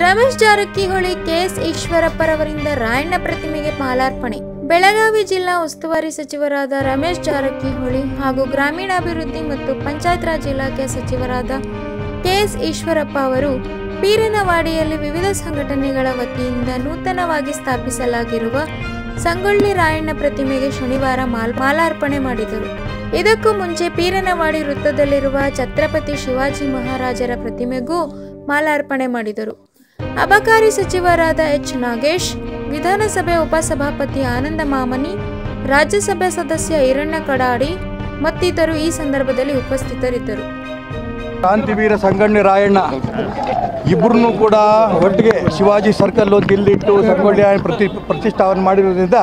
Ramesh Jarkiholi KS ಈಶ್ವರಪ್ಪರವರಿಂದ ರಾಯಣ್ಣ ಪ್ರತಿಮೆಗೆ ಮಾಲಾರ್ಪಣೆ ಬೆಳಗಾವಿ ಜಿಲ್ಲಾ ಉಸ್ತುವಾರಿ ಸಚಿವರಾದ ರಮೇಶ್ ಜಾರಕಿಹೊಳಿ ಹಾಗೂ ಗ್ರಾಮೀಣಾಭಿವೃದ್ಧಿ ಮತ್ತು ಪಂಚಾಯತ್ ರಾಜ್ ಇಲಾಖೆ ಸಚಿವರಾದ ಕೆಎಸ್ ಈಶ್ವರಪ್ಪ ಅವರು ಪೀರನವಾಡಿಯಲ್ಲಿ ವಿವಿಧ ಸಂಘಟನೆಗಳ ವತಿಯಿಂದ ನೂತನವಾಗಿ ಸ್ಥಾಪಿಸಲಾಗಿರುವ ಸಂಗೊಳ್ಳಿ ರಾಯಣ್ಣ ಪ್ರತಿಮೆಗೆ ಶನಿವಾರ ಮಾಲ್ ಮಾಲಾರ್ಪಣೆ ಮಾಡಿದರು ಇದಕ್ಕೂ ಮುಂಚೆ ಪೀರನವಾಡಿ ವೃತ್ತದಲ್ಲಿರುವ ಛತ್ರಪತಿ ಶಿವಾಜಿ ಮಹಾರಾಜರ ಪ್ರತಿಮೆಗೂ ಮಾಲಾರ್ಪಣೆ ಮಾಡಿದರು ಅಬಕಾರಿ ಸಚಿವರಾದ ಎಚ್ ನಾಗೇಶ್ ವಿಧಾನಸಭೆ ಉಪಸಭಾಪತಿ ಆನಂದ ಮಾಮನಿ ರಾಜ್ಯಸಭೆ ಸದಸ್ಯ ಈರಣ್ಣ ಕಡಾಡಿ ಮತ್ತಿತರರು ಈ ಸಂದರ್ಭದಲ್ಲಿ ಉಪಸ್ಥಿತರಿದ್ದರು ಕ್ರಾಂತಿವೀರ ಸಂಗಣ್ಣ ರಾಯಣ್ಣ ಇಬ್ಬರನ್ನೂ ಕೂಡ ಒಟ್ಟಿಗೆ ಶಿವಾಜಿ ಸರ್ಕಲ್ ಅಂತ ಇಲ್ಲಿಟ್ಟು ಸಂಗೊಳ್ಳಿ ರಾಯಣ್ಣ ಪ್ರತಿ ಪ್ರತಿಷ್ಠಾಪನೆ ಮಾಡಿರೋದ್ರಿಂದ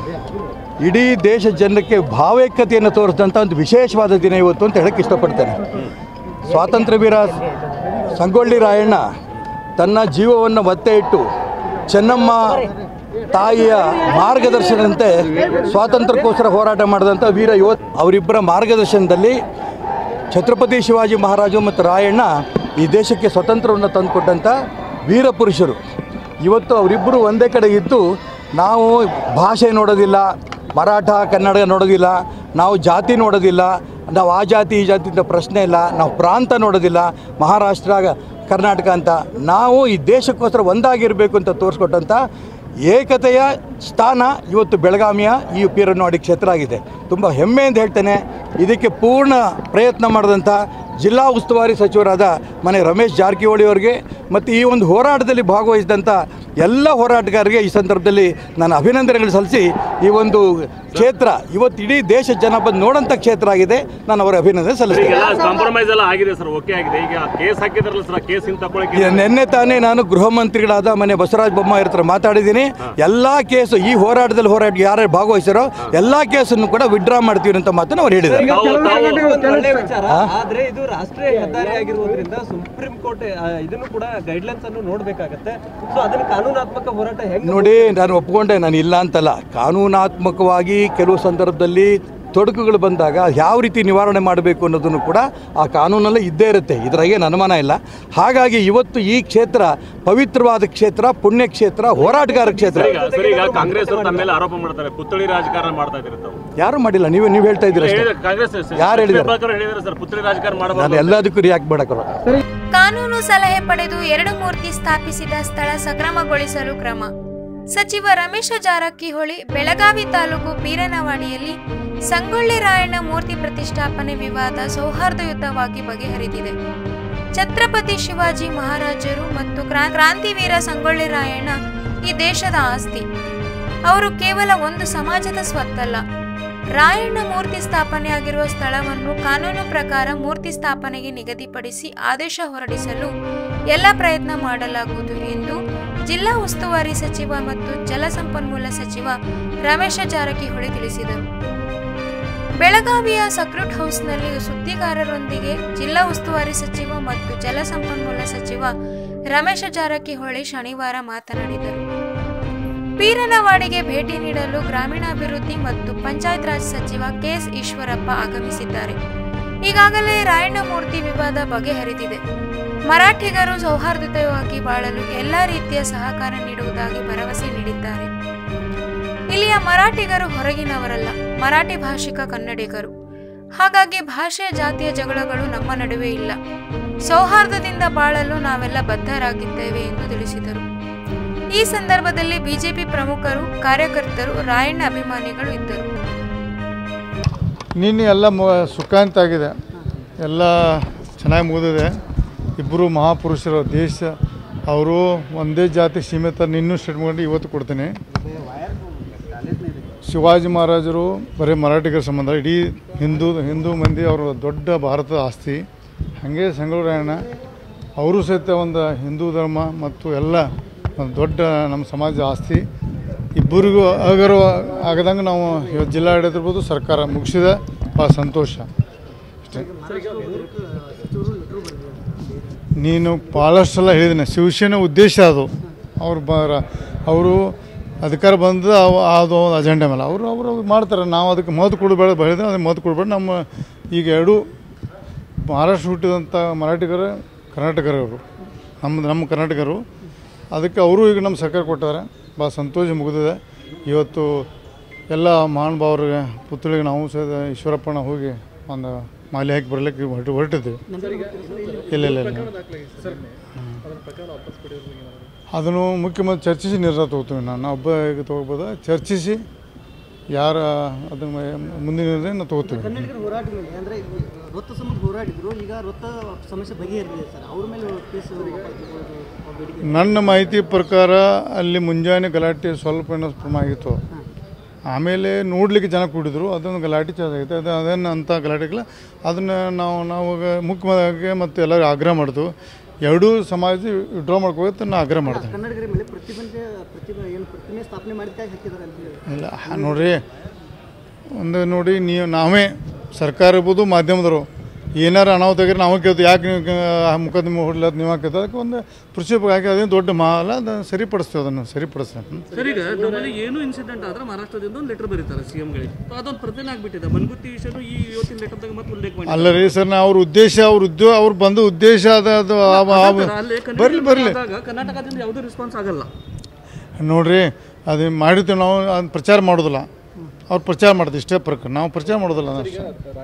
ಇಡೀ ದೇಶ ಜನಕ್ಕೆ ಭಾವೈಕ್ಯತೆಯನ್ನು ತೋರಿಸಿದಂಥ ಒಂದು ವಿಶೇಷವಾದ ದಿನ ಇವತ್ತು ಅಂತ ಹೇಳಕ್ಕೆ ಇಷ್ಟಪಡ್ತೇನೆ ಸ್ವಾತಂತ್ರ್ಯ ವೀರ ಸಂಗೊಳ್ಳಿ ರಾಯಣ್ಣ ತನ್ನ ಜೀವವನ್ನು ಒತ್ತೆ ಇಟ್ಟು ಚೆನ್ನಮ್ಮ ತಾಯಿಯ ಮಾರ್ಗದರ್ಶನದಂತೆ ಸ್ವಾತಂತ್ರ್ಯಕ್ಕೋಸ್ಕರ ಹೋರಾಟ ಮಾಡಿದಂಥ ವೀರ ಯುವ ಅವರಿಬ್ಬರ ಮಾರ್ಗದರ್ಶನದಲ್ಲಿ ಛತ್ರಪತಿ ಶಿವಾಜಿ ಮಹಾರಾಜು ಮತ್ತು ರಾಯಣ್ಣ ಈ ದೇಶಕ್ಕೆ ಸ್ವತಂತ್ರವನ್ನು ತಂದುಕೊಟ್ಟಂಥ ವೀರ ಪುರುಷರು ಇವತ್ತು ಅವರಿಬ್ಬರು ಒಂದೇ ಕಡೆ ಇದ್ದು ನಾವು ಭಾಷೆ ನೋಡೋದಿಲ್ಲ ಮರಾಠ ಕನ್ನಡ ನೋಡೋದಿಲ್ಲ ನಾವು ಜಾತಿ ನೋಡೋದಿಲ್ಲ ನಾವು ಆ ಜಾತಿ ಈ ಜಾತಿ ಅಂತ ಪ್ರಶ್ನೆ ಇಲ್ಲ ನಾವು ಪ್ರಾಂತ ನೋಡೋದಿಲ್ಲ ಮಹಾರಾಷ್ಟ್ರ ಕರ್ನಾಟಕ ಅಂತ ನಾವು ಈ ದೇಶಕ್ಕೋಸ್ಕರ ಒಂದಾಗಿರಬೇಕು ಅಂತ ತೋರಿಸ್ಕೊಟ್ಟಂಥ ಏಕತೆಯ ಸ್ಥಾನ ಇವತ್ತು ಬೆಳಗಾವಿಯ ಈ ಪೀರನವಾಡಿ ಕ್ಷೇತ್ರ ಆಗಿದೆ ತುಂಬ ಹೆಮ್ಮೆಯಿಂದ ಹೇಳ್ತೇನೆ ಇದಕ್ಕೆ ಪೂರ್ಣ ಪ್ರಯತ್ನ ಮಾಡಿದಂಥ ಜಿಲ್ಲಾ ಉಸ್ತುವಾರಿ ಸಚಿವರಾದ ಮನೆ ರಮೇಶ್ ಜಾರಕಿಹೊಳಿ ಅವರಿಗೆ ಮತ್ತು ಈ ಒಂದು ಹೋರಾಟದಲ್ಲಿ ಭಾಗವಹಿಸಿದಂಥ ಎಲ್ಲ ಹೋರಾಟಗಾರರಿಗೆ ಈ ಸಂದರ್ಭದಲ್ಲಿ ನಾನು ಅಭಿನಂದನೆಗಳು ಸಲ್ಲಿಸಿ ಈ ಒಂದು ಕ್ಷೇತ್ರ ಇವತ್ತು ಇಡೀ ದೇಶ ಜನ ಬಂದು ನೋಡೋಂಥ ಕ್ಷೇತ್ರ ಆಗಿದೆ ನಾನು ಅವರ ಅಭಿನಂದನೆ ಸಲ್ಲಿಸ್ತೇನೆ ಈಗೆಲ್ಲ ಕಾಂಪ್ರಮೈಸ್ ಎಲ್ಲ ಆಗಿದೆ ಸರ್ ಓಕೆ ಆಗಿದೆ ಈಗ ಕೇಸ್ ಹಾಕಿದ್ರಲ್ಲ ಸರ್ ಕೇಸ್ ಹಿಂದೆ ತಗೊಳಕ್ಕೆ ಈ ನಿನ್ನೆ ತಾನೇ ನಾನು ಗೃಹ ಮಂತ್ರಿಗಳಾದ ಮನೆ ಬಸವರಾಜ ಬೊಮ್ಮಾಯಿ ಹತ್ರ ಮಾತಾಡಿದ್ದೀನಿ ಎಲ್ಲ ಕೇಸು ಈ ಹೋರಾಟದಲ್ಲಿ ಹೋರಾಟ ಯಾರ್ಯಾರು ಭಾಗವಹಿಸಿರೋ ಎಲ್ಲ ಕೇಸನ್ನು ಕೂಡ ವಿಡ್ರಾ ಮಾಡ್ತೀವಿ ಅಂತ ಮಾತನ್ನು ಅವ್ರು ಹೇಳಿದ್ದಾರೆ ತಾವು- ತಾವು- ಒಂದು ಒಳ್ಳೆ ವಿಚಾರ ಆದ್ರೆ ಇದು ರಾಷ್ಟ್ರೀಯ ಹೆದ್ದಾರಿ ಆಗಿರುವುದರಿಂದ ಸುಪ್ರೀಂ ಕೋರ್ಟ್ ಆ, ಇದನ್ನು ಕೂಡ ಗೈಡ್ಲೈನ್ಸ್ ಅನ್ನು ನೋಡ್ಬೇಕಾಗತ್ತೆ ಸೊ ಅದನ್ನ ಕಾನೂನಾತ್ಮಕ ಹೋರಾಟ ಹೆಂಗ್ ನೋಡಿ ನಾನು ಒಪ್ಕೊಂಡೆ ನಾನು ಇಲ್ಲ ಅಂತಲ್ಲ ಕಾನೂನಾತ್ಮಕವಾಗಿ ಕೆಲವು ಸಂದರ್ಭದಲ್ಲಿ ತೊಡಕುಗಳು ಬಂದಾಗ ಯಾವ ರೀತಿ ನಿವಾರಣೆ ಮಾಡಬೇಕು ಅನ್ನೋದನ್ನು ಕೂಡ ಆ ಕಾನೂನಲ್ಲಿ ಇದ್ದೇ ಇರುತ್ತೆ ಇದ್ರಾಗೆ ಅನುಮಾನ ಇಲ್ಲ ಹಾಗಾಗಿ ಇವತ್ತು ಈ ಕ್ಷೇತ್ರ ಪವಿತ್ರವಾದ ಕ್ಷೇತ್ರ ಪುಣ್ಯ ಕ್ಷೇತ್ರ ಹೋರಾಟಗಾರ ಕ್ಷೇತ್ರ ಈಗ ಸರ್ ಈಗ ಕಾಂಗ್ರೆಸ್ ಅವರು ತಮ್ಮ ಮೇಲೆ ಆರೋಪ ಮಾಡ್ತಾರೆ ಪುತ್ಥಳಿ ರಾಜಕಾರಣ ಮಾಡ್ತಾ ಇದ್ದೀರಿ ತಾವು ಯಾರು ಮಾಡಿಲ್ಲ ನೀವು ನೀವು ಹೇಳ್ತಾ ಇದ್ದೀರ ಅಷ್ಟೇ ಹೇಳಿದ ಕಾಂಗ್ರೆಸ್ ಯಾರು ಹೇಳಿದ್ದಾರೆ? ಪ್ರಭಾಕರ್ ಹೇಳಿದ್ದಾರೆ ಸರ್ ಪುತ್ಥಳಿ ರಾಜಕಾರಣ ನಾನು ಮಾಡಬಾರ್ದು ಎಲ್ಲದಕ್ಕೂ ರಿಯಾಕ್ಟ್ ಮಾಡಕ್ಕೆ ಕಾನೂನು ಸಲಹೆ ಪಡೆದು ಎರಡು ಮೂರ್ತಿ ಸ್ಥಾಪಿಸಿದ ಸ್ಥಳ ಸಕ್ರಮಗೊಳಿಸಲು ಕ್ರಮ ಸಚಿವ ರಮೇಶ ಜಾರಕಿಹೊಳಿ ಬೆಳಗಾವಿ ತಾಲೂಕು ಪೀರನವಾಡಿಯಲ್ಲಿ ಸಂಗೊಳ್ಳಿ ರಾಯಣ್ಣ ಮೂರ್ತಿ ಪ್ರತಿಷ್ಠಾಪನೆ ವಿವಾದ ಸೌಹಾರ್ದಯುತವಾಗಿ ಬಗೆಹರಿದಿದೆ ಛತ್ರಪತಿ ಶಿವಾಜಿ ಮಹಾರಾಜರು ಮತ್ತು ಕ್ರಾ- ಕ್ರಾಂತಿವೀರ ಸಂಗೊಳ್ಳಿ ರಾಯಣ್ಣ ಈ ದೇಶದ ಆಸ್ತಿ ಅವರು ಕೇವಲ ಒಂದು ಸಮಾಜದ ಸ್ವತ್ತಲ್ಲ ರಾಯಣ್ಣ ಮೂರ್ತಿ ಸ್ಥಾಪನೆಯಾಗಿರುವ ಸ್ಥಳವನ್ನು ಕಾನೂನು ಪ್ರಕಾರ ಮೂರ್ತಿ ಸ್ಥಾಪನೆಗೆ ನಿಗದಿಪಡಿಸಿ ಆದೇಶ ಹೊರಡಿಸಲು ಎಲ್ಲ ಪ್ರಯತ್ನ ಮಾಡಲಾಗುವುದು ಎಂದು ಜಿಲ್ಲಾ ಉಸ್ತುವಾರಿ ಸಚಿವ ಮತ್ತು ಜಲಸಂಪನ್ಮೂಲ ಸಚಿವ ರಮೇಶ ಜಾರಕಿಹೊಳಿ ತಿಳಿಸಿದರು ಬೆಳಗಾವಿಯ ಸಕ್ರೂಟ್ ಹೌಸ್ನಲ್ಲಿ ಸುದ್ದಿಗಾರರೊಂದಿಗೆ ಜಿಲ್ಲಾ ಉಸ್ತುವಾರಿ ಸಚಿವ ಮತ್ತು ಜಲಸಂಪನ್ಮೂಲ ಸಚಿವ ರಮೇಶ ಜಾರಕಿಹೊಳಿ ಶನಿವಾರ ಮಾತನಾಡಿದರು ಪೀರನವಾಡಿಗೆ ಭೇಟಿ ನೀಡಲು ಗ್ರಾಮೀಣಾಭಿವೃದ್ಧಿ ಮತ್ತು ಪಂಚಾಯತ್ ರಾಜ್ ಸಚಿವ ಕೆಎಸ್ ಈಶ್ವರಪ್ಪ ಆಗಮಿಸಿದ್ದಾರೆ ಈಗಾಗಲೇ ರಾಯಣ್ಣ ಮೂರ್ತಿ ವಿವಾದ ಬಗೆಹರಿದಿದೆ ಮರಾಠಿಗರು ಸೌಹಾರ್ದಯುತವಾಗಿ ಬಾಳಲು ಎಲ್ಲಾ ರೀತಿಯ ಸಹಕಾರ ನೀಡುವುದಾಗಿ ಭರವಸೆ ನೀಡಿದ್ದಾರೆ ಇಲ್ಲಿಯ ಮರಾಠಿಗರು ಹೊರಗಿನವರಲ್ಲ ಮರಾಠಿ ಭಾಷಿಕ ಕನ್ನಡಿಗರು ಹಾಗಾಗಿ ಭಾಷೆ ಜಾತಿಯ ಜಗಳಗಳು ನಮ್ಮ ನಡುವೆ ಇಲ್ಲ ಸೌಹಾರ್ದದಿಂದ ಬಾಳಲು ನಾವೆಲ್ಲ ಬದ್ಧರಾಗಿದ್ದೇವೆ ಎಂದು ತಿಳಿಸಿದರು ಈ ಸಂದರ್ಭದಲ್ಲಿ ಬಿಜೆಪಿ ಪ್ರಮುಖರು ಕಾರ್ಯಕರ್ತರು ರಾಯಣ್ಣ ಅಭಿಮಾನಿಗಳು ಇದ್ದರು ನಿನ್ನೆ ಎಲ್ಲ ಮು ಸುಖಾಂತ ಆಗಿದೆ ಎಲ್ಲ ಚೆನ್ನಾಗಿ ಮುಗಿದಿದೆ ಇಬ್ಬರು ಮಹಾಪುರುಷರು ದೇಶ ಅವರು ಒಂದೇ ಜಾತಿ ಸೀಮಿತ ನಿನ್ನೂ ಸ್ಟೇಟ್ ಮಾಡಿ ಇವತ್ತು ಕೊಡ್ತೀನಿ ಶಿವಾಜಿ ಮಹಾರಾಜರು ಬರೀ ಮರಾಠಿಗರ ಸಂಬಂಧ ಇಡೀ ಹಿಂದೂ ಹಿಂದೂ ಮಂದಿ ಅವರು ದೊಡ್ಡ ಭಾರತದ ಆಸ್ತಿ ಹಾಗೆ ಸಂಗೊಳ್ರಾಯಣ್ಣ ಅವರು ಸಹಿತ ಒಂದು ಹಿಂದೂ ಧರ್ಮ ಮತ್ತು ಎಲ್ಲ ಒಂದು ದೊಡ್ಡ ನಮ್ಮ ಸಮಾಜದ ಆಸ್ತಿ ಇಬ್ಬರಿಗೂ ಅಗರ್ವ ಆಗದಂಗೆ ನಾವು ಇವತ್ತು ಜಿಲ್ಲಾಡಳಿತ ಇರ್ಬೋದು ಸರ್ಕಾರ ಮುಗಿಸಿದೆ ಭಾಳ ಸಂತೋಷ ಅಷ್ಟೇ ನೀನು ಭಾಳಷ್ಟೆಲ್ಲ ಹೇಳಿದ್ದೀನಿ ಶಿವಸೇನೆ ಉದ್ದೇಶ ಅದು ಅವ್ರು ಬರ ಅವರು ಅಧಿಕಾರ ಬಂದ ಅವ- ಅದು ಒಂದು ಅಜೆಂಡಾ ಮೇಲೆ ಅವರು ಅವರು ಮಾಡ್ತಾರೆ ನಾವು ಅದಕ್ಕೆ ಮಹತ್ವ ಕೊಡಬೇಡ ಬೆಳೆದ್ರೆ ಅದಕ್ಕೆ ಮಹತ್ವ ಕೊಡಬೇಡ ನಮ್ಮ ಈಗ ಎರಡು ಮಹಾರಾಷ್ಟ್ರ ಹುಟ್ಟಿದಂಥ ಮರಾಠಿಗರ ಕರ್ನಾಟಕರವರು ನಮ್ಮ ನಮ್ಮ ಕರ್ನಾಟಕರು ಅದಕ್ಕೆ ಅವರು ಈಗ ನಮ್ಮ ಸಹಕಾರ ಕೊಟ್ಟಾರೆ ಭಾಳ ಸಂತೋಷ ಮುಗಿದಿದೆ ಇವತ್ತು ಎಲ್ಲ ಮಹಾನುಭಾವರಿಗೆ ಪುತ್ಳಿಗೆ ನಾವು ಸಹ ಈಶ್ವರಪ್ಪನ ಹೋಗಿ ಒಂದು ಮಾಲೆ ಹಾಕಿ ಬರಲಿಕ್ಕೆ ಹೊರಟು ಹೊರಟಿದ್ದೀವಿ ಇಲ್ಲ ಇಲ್ಲ ಇಲ್ಲ ಅದನ್ನು ಮುಖ್ಯಮಂತ್ರಿ ಚರ್ಚಿಸಿ ನಿರ್ಧಾರ ತಗೋತೀವಿ ನಾನು ನಾ ಒಬ್ಬ ಈಗ ತೊಗೋಬೋದ ಚರ್ಚಿಸಿ ಯಾರ ಅದನ್ನು ಮುಂದಿನ ನಿರ್ಣಯ ನಾವು ತಗೋತೀವಿ ಕನ್ನಡಿಗರ ಹೋರಾಟ ಮೇಲೆ ಅಂದರೆ ರೊತ್ತ ಸಂಬಂಧ ಹೋರಾಡಿದ್ರು ಈಗ ರೊತ್ತ ಸಮಸ್ಯೆ ಬಗೆಹರಿದಿದೆ ಸರ್ ಅವ್ರ ಮೇಲೆ ಕೇಸ್ ಬೇಡಿಕೆ ನನ್ನ ಮಾಹಿತಿ ಪ್ರಕಾರ ಅಲ್ಲಿ ಮುಂಜಾನೆ ಗಲಾಟೆ ಸ್ವಲ್ಪ ಏನೋ ಪ್ರಮಾಣ ಆಗಿತ್ತು ಆಮೇಲೆ ನೋಡ್ಲಿಕ್ಕೆ ಜನ ಕೂಡಿದ್ರು ಅದೊಂದು ಗಲಾಟೆ ಚೆನ್ನಾಗೈತೆ ಅದು ಅದನ್ನು ಅಂಥ ಗಲಾಟೆಗಳ ಅದನ್ನು ನಾವು ನಾವು ಮುಖ್ಯವಾಗಿ ಮತ್ತು ಎಲ್ಲರೂ ಆಗ್ರಹ ಮಾಡಿದ್ವು ಎರಡೂ ಸಮಾಜ ವಿಡ್ರಾ ಮಾಡ್ಕೋಬೇಕು ನಾನು ಆಗ್ರಹ ಮಾಡ್ತೇನೆ ಕನ್ನಡಿಗರ ಮೇಲೆ ಪ್ರತಿಬಂಧ ಪ್ರತಿಭೆ ಏನು ಪ್ರತಿಮೆ ಸ್ಥಾಪನೆ ಮಾಡಿದ್ದಕ್ಕಾಗಿ ಹಾಕಿದ್ದಾರೆ ಅಂತ ಹೇಳಿ ಇಲ್ಲ ಹ- ನೋಡ್ರಿ ಒಂದು ನೋಡಿ ನೀವು ನಾವೇ ಸರ್ಕಾರ ಇರ್ಬೋದು ಮಾಧ್ಯಮದವರು ಏನಾರು ಅನಾಹುತ ಆಗಿದ್ರೆ ನಾವು ಕೇಳ್ತೀವಿ ಯಾಕೆ ನೀವು ಕ- ಆ ಮುಖದ್ದಿಮೆ ಹೊಡ್ಲತ್ ನೀವು ಹಾಕಿದ್ರೆ ಅದಕ್ಕೆ ಒಂದು ಪ್ರಕ್ಷೇಪ ಹಾಕಿ ಅದೇನು ದೊಡ್ಡ ಮಾಲ ಅದನ್ನು ಸರಿಪಡಿಸ್ತೀವಿ ಅದನ್ನು ಸರಿಪಡಿಸ್ತೇವೆ ಹ್ಮ್. ಸರ್ ಈಗ ನಮ್ಮಲ್ಲಿ ಏನು ಇನ್ಸಿಡೆಂಟ್ ಆದ್ರೆ ಮಹಾರಾಷ್ಟ್ರದಿಂದ ಒಂದು ಲೆಟರ್ ಬರೀತಾರೆ ಸಿ ಗಳಿಗೆ ಅದೊಂದು ಪ್ರತಿನ ಆಗ್ಬಿಟ್ಟಿದೆ ಮನ್ಗುತ್ತಿ ವಿಷಯನು ಈ ಇವತ್ತಿನ ಲೆಟರ್ದಾಗ ಮತ್ತೆ ಉಲ್ಲೇಖ ಮಾಡಿ ಅಲ್ಲ ರೀ ಸರ್ ನಾ ಅವ್ರ ಉದ್ದೇಶ ಅವ್ರ ಉದ್ಯೋಗ ಅವ್ರು ಬಂದು ಉದ್ದೇಶ ಅದ ಅದು ಆ- ಆ- ಅಲ್ಲಿ ಬರ್ಲಿ ಬರ್ಲಿ ಆದಾಗ ಕರ್ನಾಟಕದಿಂದ ಯಾವುದೂ ರೆಸ್ಪಾನ್ಸ್ ಆಗಲ್ಲ ನೋಡ್ರಿ ಅದು ಮಾಡಿರ್ತೀವಿ ನಾವು ಅದನ್ನ ಪ್ರಚಾರ ಮಾಡೋದಿಲ್ಲ ಅವ್ರು ಪ್ರಚಾರ ಮಾಡ್ತೀವಿ ಇಷ್ಟೇ ಪ್ರಕಾರ ನಾವು ಪ್ರಚಾರ ಮಾಡೋದಿಲ್ಲ ಅಷ್ಟೇ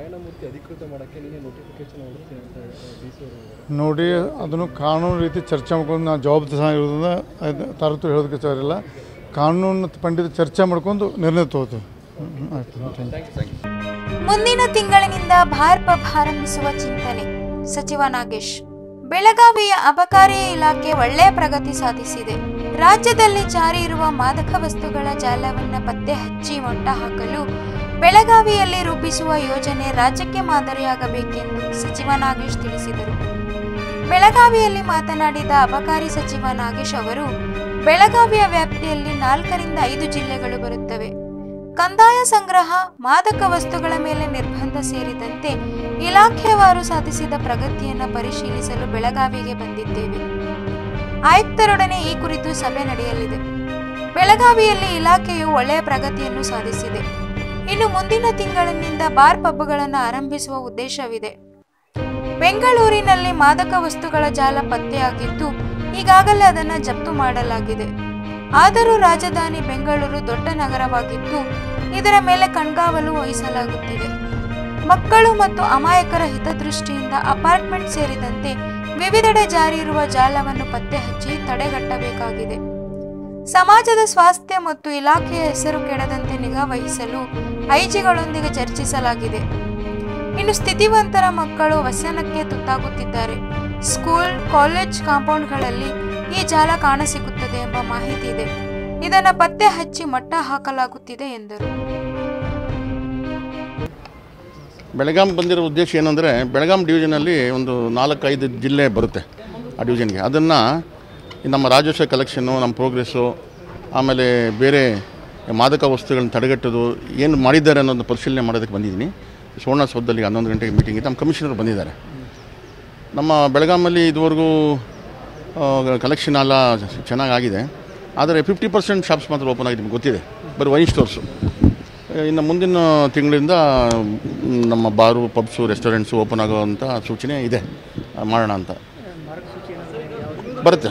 ನೋಡಿ ಅದನ್ನು ಕಾನೂನು ರೀತಿ ಚರ್ಚೆ ಮಾಡ್ಕೊಂಡು ನಾವು ಜವಾಬ್ದಾರಿ ಇರೋದ್ರಿಂದ ಅದು ತರತು ಹೇಳೋದಕ್ಕೆ ಸರಿಲ್ಲ ಕಾನೂನು ಪಂಡಿತ ಚರ್ಚೆ ಮಾಡ್ಕೊಂಡು ನಿರ್ಣಯ ತಗೋತೀವಿ ಹ್ಮ್, ಹ್ಮ್, ಆಯ್ತು ಥ್ಯಾಂಕ್ ಯು ಮುಂದಿನ ತಿಂಗಳಿನಿಂದ ಭಾರ್ ಪಬ್ ಆರಂಭಿಸುವ ಚಿಂತನೆ ಸಚಿವ ನಾಗೇಶ್ ಬೆಳಗಾವಿಯ ಅಬಕಾರಿ ಇಲಾಖೆ ಒಳ್ಳೆಯ ಪ್ರಗತಿ ಸಾಧಿಸಿದೆ ರಾಜ್ಯದಲ್ಲಿ ಜಾರಿ ಇರುವ ಮಾದಕ ವಸ್ತುಗಳ ಜಾಲವನ್ನು ಪತ್ತೆ ಹಚ್ಚಿ ಮೊಟ್ಟ ಹಾಕಲು ಬೆಳಗಾವಿಯಲ್ಲಿ ರೂಪಿಸುವ ಯೋಜನೆ ರಾಜ್ಯಕ್ಕೆ ಮಾದರಿಯಾಗಬೇಕೆಂದು ಸಚಿವ ನಾಗೇಶ್ ತಿಳಿಸಿದರು ಬೆಳಗಾವಿಯಲ್ಲಿ ಮಾತನಾಡಿದ ಅಬಕಾರಿ ಸಚಿವ ನಾಗೇಶ್ ಅವರು ಬೆಳಗಾವಿಯ ವ್ಯಾಪ್ತಿಯಲ್ಲಿ ನಾಲ್ಕರಿಂದ ಐದು ಜಿಲ್ಲೆಗಳು ಬರುತ್ತವೆ ಕಂದಾಯ ಸಂಗ್ರಹ ಮಾದಕ ವಸ್ತುಗಳ ಮೇಲೆ ನಿರ್ಬಂಧ ಸೇರಿದಂತೆ ಇಲಾಖೆವಾರು ಸಾಧಿಸಿದ ಪ್ರಗತಿಯನ್ನು ಪರಿಶೀಲಿಸಲು ಬೆಳಗಾವಿಗೆ ಬಂದಿದ್ದೇವೆ ಆಯುಕ್ತರೊಡನೆ ಈ ಕುರಿತು ಸಭೆ ನಡೆಯಲಿದೆ ಬೆಳಗಾವಿಯಲ್ಲಿ ಇಲಾಖೆಯು ಒಳ್ಳೆಯ ಪ್ರಗತಿಯನ್ನು ಸಾಧಿಸಿದೆ ಇನ್ನು ಮುಂದಿನ ತಿಂಗಳಿನಿಂದ ಬಾರ್ ಪಬ್ಗಳನ್ನು ಆರಂಭಿಸುವ ಉದ್ದೇಶವಿದೆ ಬೆಂಗಳೂರಿನಲ್ಲಿ ಮಾದಕ ವಸ್ತುಗಳ ಜಾಲ ಪತ್ತೆಯಾಗಿದ್ದು ಈಗಾಗಲೇ ಅದನ್ನು ಜಪ್ತು ಮಾಡಲಾಗಿದೆ ಆದರೂ ರಾಜಧಾನಿ ಬೆಂಗಳೂರು ದೊಡ್ಡ ನಗರವಾಗಿದ್ದು ಇದರ ಮೇಲೆ ಕಣ್ಗಾವಲು ವಹಿಸಲಾಗುತ್ತಿದೆ ಮಕ್ಕಳು ಮತ್ತು ಅಮಾಯಕರ ಹಿತದೃಷ್ಟಿಯಿಂದ ಅಪಾರ್ಟ್ಮೆಂಟ್ ಸೇರಿದಂತೆ ವಿವಿಧೆಡೆ ಜಾರಿ ಇರುವ ಜಾಲವನ್ನು ಪತ್ತೆ ಹಚ್ಚಿ ತಡೆಗಟ್ಟಬೇಕಾಗಿದೆ ಸಮಾಜದ ಸ್ವಾಸ್ಥ್ಯ ಮತ್ತು ಇಲಾಖೆಯ ಹೆಸರು ಕೆಡದಂತೆ ನಿಗಾ ವಹಿಸಲು ಐಜಿಗಳೊಂದಿಗೆ ಚರ್ಚಿಸಲಾಗಿದೆ ಇನ್ನು ಸ್ಥಿತಿವಂತರ ಮಕ್ಕಳು ವ್ಯಸನಕ್ಕೆ ತುತ್ತಾಗುತ್ತಿದ್ದಾರೆ ಸ್ಕೂಲ್ ಕಾಲೇಜ್ ಕಾಂಪೌಂಡ್ಗಳಲ್ಲಿ ಈ ಜಾಲ ಕಾಣಸಿಗುತ್ತದೆ ಎಂಬ ಮಾಹಿತಿ ಇದೆ ಇದನ್ನು ಪತ್ತೆ ಹಚ್ಚಿ ಮಟ್ಟ ಹಾಕಲಾಗುತ್ತಿದೆ ಎಂದರು ಬೆಳಗಾಂ ಬಂದಿರೋ ಉದ್ದೇಶ ಏನಂದರೆ ಬೆಳಗಾಂ ಡಿವಿಷನಲ್ಲಿ ಒಂದು ನಾಲ್ಕೈದು ಜಿಲ್ಲೆ ಬರುತ್ತೆ ಆ ಡಿವಿಷನ್ಗೆ ಅದನ್ನು ನಮ್ಮ ರಾಜಸ್ವ ಕಲೆಕ್ಷನ್ನು ನಮ್ಮ ಪ್ರೋಗ್ರೆಸ್ಸು ಆಮೇಲೆ ಬೇರೆ ಮಾದಕ ವಸ್ತುಗಳನ್ನ ತಡೆಗಟ್ಟೋದು ಏನು ಮಾಡಿದ್ದಾರೆ ಅನ್ನೋದು ಪರಿಶೀಲನೆ ಮಾಡೋದಕ್ಕೆ ಬಂದಿದ್ದೀನಿ ಸುವರ್ಣಸೌಧದಲ್ಲಿ ಹನ್ನೊಂದು ಗಂಟೆಗೆ ಮೀಟಿಂಗ್ ಇತ್ತು ನಮ್ಮ ಕಮಿಷನರ್ ಬಂದಿದ್ದಾರೆ ನಮ್ಮ ಬೆಳಗಾಮಲ್ಲಿ ಇದುವರೆಗೂ ಕಲೆಕ್ಷನ್ ಎಲ್ಲ ಚೆನ್ನಾಗಾಗಿದೆ ಆದರೆ ಫಿಫ್ಟಿ ಪರ್ಸೆಂಟ್ ಶಾಪ್ಸ್ ಮಾತ್ರ ಓಪನ್ ಆಗಿದೆ ನಿಮ್ಗೆ ಗೊತ್ತಿದೆ ಬರೀ ವೈನ್ ಸ್ಟೋರ್ಸು ಇನ್ನು ಮುಂದಿನ ತಿಂಗಳಿಂದ ಮ್, ನಮ್ಮ ಬಾರು ಪಬ್ಸು ರೆಸ್ಟೋರೆಂಟ್ಸು ಓಪನ್ ಆಗೋವಂಥ ಸೂಚನೆ ಇದೆ ಆ, ಮಾಡೋಣ ಅಂತ ಬರುತ್ತೆ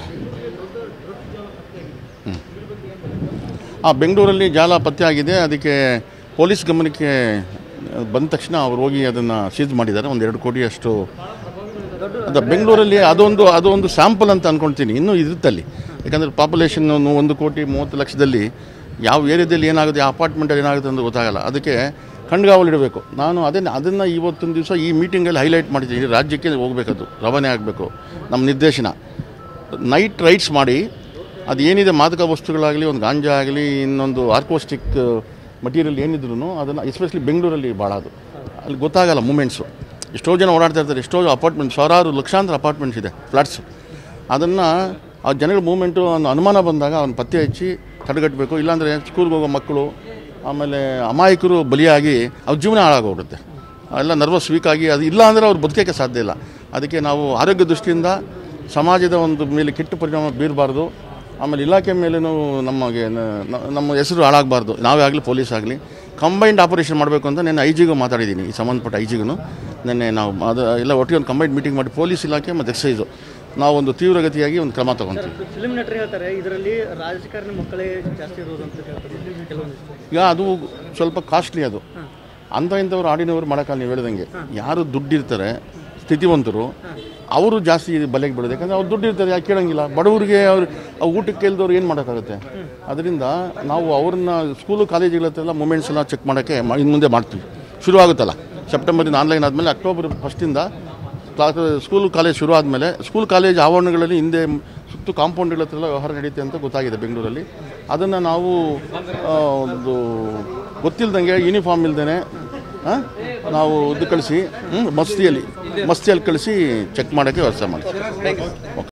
ಹ್ಞೂ ಆ ಬೆಂಗಳೂರಲ್ಲಿ ಜಾಲ ಪತ್ತೆ ಆಗಿದೆ ಅದಕ್ಕೆ ಪೊಲೀಸ್ ಗಮನಕ್ಕೆ ಆ, ಬಂದ ತಕ್ಷಣ ಅವ್ರು ಹೋಗಿ ಅದನ್ನು ಸೀಸ್ ಮಾಡಿದ್ದಾರೆ ಒಂದು ಎರಡು ಕೋಟಿ ಅಷ್ಟು ಅದು ಬೆಂಗಳೂರಲ್ಲಿ ಅದೊಂದು ಅದೊಂದು ಸ್ಯಾಂಪಲ್ ಅಂತ ಅಂದ್ಕೊಳ್ತೀನಿ ಇನ್ನೂ ಇರುತ್ತೆ ಅಲ್ಲಿ ಯಾಕಂದರೆ ಪಾಪ್ಯುಲೇಷನ್ ಒಂದು ಕೋಟಿ ಮೂವತ್ತು ಲಕ್ಷದಲ್ಲಿ ಯಾವ ಏರಿಯಾದಲ್ಲಿ ಏನಾಗುತ್ತೆ ಆ ಅಪಾರ್ಟ್ಮೆಂಟಲ್ಲಿ ಏನಾಗುತ್ತೆ ಅಂತ ಗೊತ್ತಾಗಲ್ಲ ಅದಕ್ಕೆ ಕಣ್ಗಾವಲಿಡಬೇಕು ನಾನು ಅದನ್ನು ಅದನ್ನು ಇವತ್ತೊಂದು ದಿವಸ ಈ ಮೀಟಿಂಗಲ್ಲಿ ಹೈಲೈಟ್ ಮಾಡಿದ್ದೀನಿ ಇಡೀ ರಾಜ್ಯಕ್ಕೆ ಹೋಗಬೇಕದು ರವಾನೆ ಆಗಬೇಕು ನಮ್ಮ ನಿರ್ದೇಶನ ನೈಟ್ ರೈಡ್ಸ್ ಮಾಡಿ ಅದು ಏನಿದೆ ಮಾದಕ ವಸ್ತುಗಳಾಗಲಿ ಒಂದು ಗಾಂಜಾ ಆಗಲಿ ಇನ್ನೊಂದು ಆರ್ಕೋಸ್ಟಿಕ್ ಮಟೀರಿಯಲ್ ಏನಿದ್ರು ಅದನ್ನು ಎಸ್ಪೆಷಲಿ ಬೆಂಗಳೂರಲ್ಲಿ ಭಾಳ ಅದು ಅಲ್ಲಿ ಗೊತ್ತಾಗಲ್ಲ ಮೂಮೆಂಟ್ಸು ಎಷ್ಟೋ ಜನ ಓಡಾಡ್ತಾ ಇರ್ತಾರೆ ಎಷ್ಟೋ ಅಪಾರ್ಟ್ಮೆಂಟ್ ಸಾವಿರಾರು ಲಕ್ಷಾಂತರ ಅಪಾರ್ಟ್ಮೆಂಟ್ಸ್ ಇದೆ ಫ್ಲಾಟ್ಸು ಅದನ್ನು ಆ ಜನಗಳ ಮೂಮೆಂಟು ಒಂದು ಅನುಮಾನ ಬಂದಾಗ ಅವ್ನು ಪತ್ತೆ ಹಚ್ಚಿ ತಡೆಗಟ್ಟಬೇಕು ಇಲ್ಲಾಂದರೆ ಸ್ಕೂಲ್ಗೆ ಹೋಗೋ ಮಕ್ಕಳು ಆಮೇಲೆ ಅಮಾಯಕರು ಬಲಿಯಾಗಿ ಅವ್ರ ಜೀವನ ಹಾಳಾಗೋಗ್ಬಿಡುತ್ತೆ ಎಲ್ಲ ನರ್ವಸ್ ವೀಕ್ ಆಗಿ ಅದು ಇಲ್ಲ ಅಂದರೆ ಅವ್ರು ಬದುಕೋಕ್ಕೆ ಸಾಧ್ಯ ಇಲ್ಲ ಅದಕ್ಕೆ ನಾವು ಆರೋಗ್ಯ ದೃಷ್ಟಿಯಿಂದ ಸಮಾಜದ ಒಂದು ಮೇಲೆ ಕೆಟ್ಟ ಪರಿಣಾಮ ಬೀರಬಾರ್ದು ಆಮೇಲೆ ಇಲಾಖೆ ಮೇಲೂ ನಮಗೆ ನ- ನಮ್ಮ ಹೆಸರು ಹಾಳಾಗಬಾರ್ದು ನಾವೇ ಆಗಲಿ ಪೊಲೀಸ್ ಆಗಲಿ ಕಂಬೈನ್ಡ್ ಆಪರೇಷನ್ ಮಾಡಬೇಕು ಅಂತ ನಾನು ಐ ಜಿಗೂ ಮಾತಾಡಿದ್ದೀನಿ ಈ ಸಂಬಂಧಪಟ್ಟ ಐ ಜಿಗೂ ನಿನ್ನೆ ನಾವು ಅದು ಎಲ್ಲ ಒಟ್ಟಿಗೆ ಒಂದು ಕಂಬೈನ್ಡ್ ಮೀಟಿಂಗ್ ಮಾಡಿ ಪೊಲೀಸ್ ಇಲಾಖೆ ಮತ್ತು ಎಕ್ಸೈಸು ನಾವೊಂದು ತೀವ್ರಗತಿಯಾಗಿ ಒಂದು ಕ್ರಮ ತಗೊತೀವಿ ಫಿಲ್ಮ್ ನಟರು ಹೇಳ್ತಾರೆ ಇದರಲ್ಲಿ ರಾಜಕಾರಣಿ ಮಕ್ಕಳೇ ಜಾಸ್ತಿ ಇರೋದು ಅಂತ ಹೇಳ್ತಾರೆ ಕೆಲವೊಂದಿಷ್ಟು ಈಗ ಅದು ಸ್ವಲ್ಪ ಕಾಸ್ಟ್ಲಿ ಅದು ಅಂಥ ಇಂಥವ್ರು ಆಡಿನವರು ಮಾಡೋಕ್ಕಲ್ಲ ನೀವು ಹೇಳ್ದಂಗೆ ಯಾರು ದುಡ್ಡಿರ್ತಾರೆ ಸ್ಥಿತಿವಂತರು ಅವರು ಜಾಸ್ತಿ ಬಲೆಗೆ ಬೀಳೋದು ಯಾಕಂದರೆ ಅವ್ರು ದುಡ್ಡು ಇರ್ತಾರೆ ಯಾಕೆ ಕೇಳೋಂಗಿಲ್ಲ ಬಡವರಿಗೆ ಅವ್ರು ಆ ಊಟಕ್ಕೆ ಇಲ್ದವ್ರು ಏನು ಮಾಡೋಕ್ಕಾಗುತ್ತೆ ಅದರಿಂದ ನಾವು ಅವ್ರನ್ನ ಸ್ಕೂಲು ಕಾಲೇಜುಗಳ ಹತ್ರ ಎಲ್ಲ ಮೂಮೆಂಟ್ಸ್ ಎಲ್ಲ ಚೆಕ್ ಮಾಡೋಕ್ಕೆ ಇನ್ನು ಮುಂದೆ ಮಾಡ್ತೀವಿ ಶುರು ಆಗುತ್ತಲ್ಲ ಸೆಪ್ಟೆಂಬರಿಂದ ಆನ್ಲೈನ್ ಆದಮೇಲೆ ಅಕ್ಟೋಬರ್ ಫಸ್ಟಿಂದ ಕ್ಲಾಸ್ ಸ್ಕೂಲ್ ಕಾಲೇಜ್ ಶುರು ಆದಮೇಲೆ ಸ್ಕೂಲ್ ಕಾಲೇಜ್ ಆವರಣಗಳಲ್ಲಿ ಹಿಂದೆ ಸುತ್ತು ಕಾಂಪೌಂಡ್ಗಳ ಹತ್ರ ಎಲ್ಲ ವ್ಯವಹಾರ ನಡೆಯುತ್ತೆ ಅಂತ ಗೊತ್ತಾಗಿದೆ ಬೆಂಗಳೂರಲ್ಲಿ ಅದನ್ನು ನಾವು ಆ, ಒಂದು ಗೊತ್ತಿಲ್ದಂಗೆ ಯೂನಿಫಾರ್ಮ್ ಇಲ್ದೇ ನಾವು ಇದು ಕಳಿಸಿ ಹ್ಮ್, ಮಸ್ತಿಯಲ್ಲಿ ಮಸ್ತಿಯಲ್ಲಿ ಕಳಿಸಿ ಚೆಕ್ ಮಾಡೋಕ್ಕೆ ವ್ಯವಸ್ಥೆ ಮಾಡ್ತೀವಿ ಓಕೆ